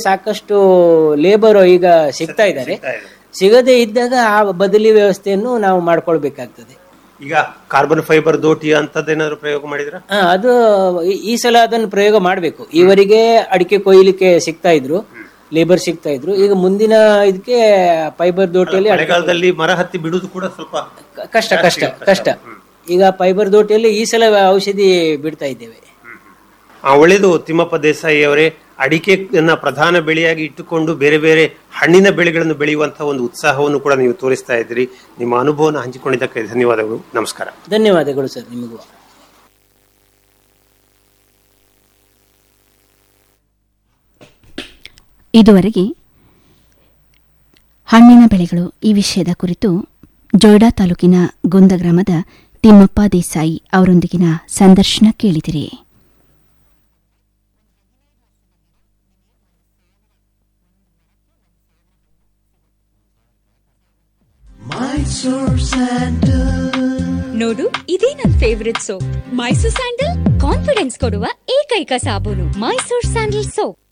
ಸಾಕಷ್ಟು ಲೇಬರ್ ಈಗ ಸಿಗ್ತಾ ಇದ್ದಾರೆ ಸಿಗದೇ ಇದ್ದಾಗ ಆ ಬದಲಿ ವ್ಯವಸ್ಥೆಯನ್ನು ನಾವು ಮಾಡ್ಕೊಳ್ಬೇಕಾಗ್ತದೆ ಈಗ ಕಾರ್ಬನ್ ಫೈಬರ್ ದೋಟಿ ಅಂತದ್ದೇನಾದ್ರು ಪ್ರಯೋಗ ಮಾಡಿದ್ರ ಆ, ಅದು ಈ- ಈ ಸಲ ಅದನ್ನು ಪ್ರಯೋಗ ಮಾಡಬೇಕು ಈವರೆಗೆ ಅಡಿಕೆ ಕೊಯ್ಲಿಕ್ಕೆ ಸಿಗ್ತಾ ಇದ್ರು ಲೇಬರ್ ಸಿಗ್ತಾ ಇದ್ರು ಈಗ ಮುಂದಿನ ಇದಕ್ಕೆ ಫೈಬರ್ ದೋಟಿಯಲ್ಲಿ ಅಡಿಕೆ ಮಳೆಗಾಲದಲ್ಲಿ ಮರ ಹತ್ತಿ ಬಿಡುದು ಕೂಡ ಸ್ವಲ್ಪ ಕಷ್ಟ ಕಷ್ಟ ಕಷ್ಟ ಈಗ ಫೈಬರ್ ದೋಟಿಯಲ್ಲಿ ಈ ಸಲ ಔಷಧಿ ಬಿಡ್ತಾ ಇದ್ದೇವೆ ಆ, ಒಳ್ಳೆಯದು ತಿಮ್ಮಪ್ಪ ದೇಸಾಯಿ ಅವರೇ ಅಡಿಕೆಯನ್ನ ಪ್ರಧಾನ ಬೆಳೆಯಾಗಿ ಇಟ್ಟುಕೊಂಡು ಬೇರೆ ಬೇರೆ ಹಣ್ಣಿನ ಬೆಳೆಗಳನ್ನು ಬೆಳೆಯುವಂತಹ ಒಂದು ಉತ್ಸಾಹವನ್ನು ಕೂಡ ನೀವು ತೋರಿಸ್ತಾ ಇದ್ದೀರಿ ನಿಮ್ಮ ಅನುಭವನ ಹಂಚಿಕೊಂಡಿದ್ದಕ್ಕೆ ಧನ್ಯವಾದಗಳು ನಮಸ್ಕಾರ ಧನ್ಯವಾದಗಳು ಸರ್ ನಿಮಗೂ ಇದುವರೆಗೆ ಹಣ್ಣಿನ ಬೆಳೆಗಳು ಈ ವಿಷಯದ ಕುರಿತು ಜೋಯ್ಡಾ ತಾಲೂಕಿನ ಗುಂದ ಗ್ರಾಮದ ತಿಮ್ಮಪ್ಪ ದೇಸಾಯಿ ಅವರೊಂದಿಗಿನ ಸಂದರ್ಶನ ಕೇಳಿದಿರಿ ನೋಡು ಇದೇ ನನ್ favourite soap Mysore sandal confidence ಕೊಡುವ ಏಕೈಕ ಸಾಬೂನು ಮೈಸೂರ್ ಸ್ಯಾಂಡಲ್ ಸೋಪ್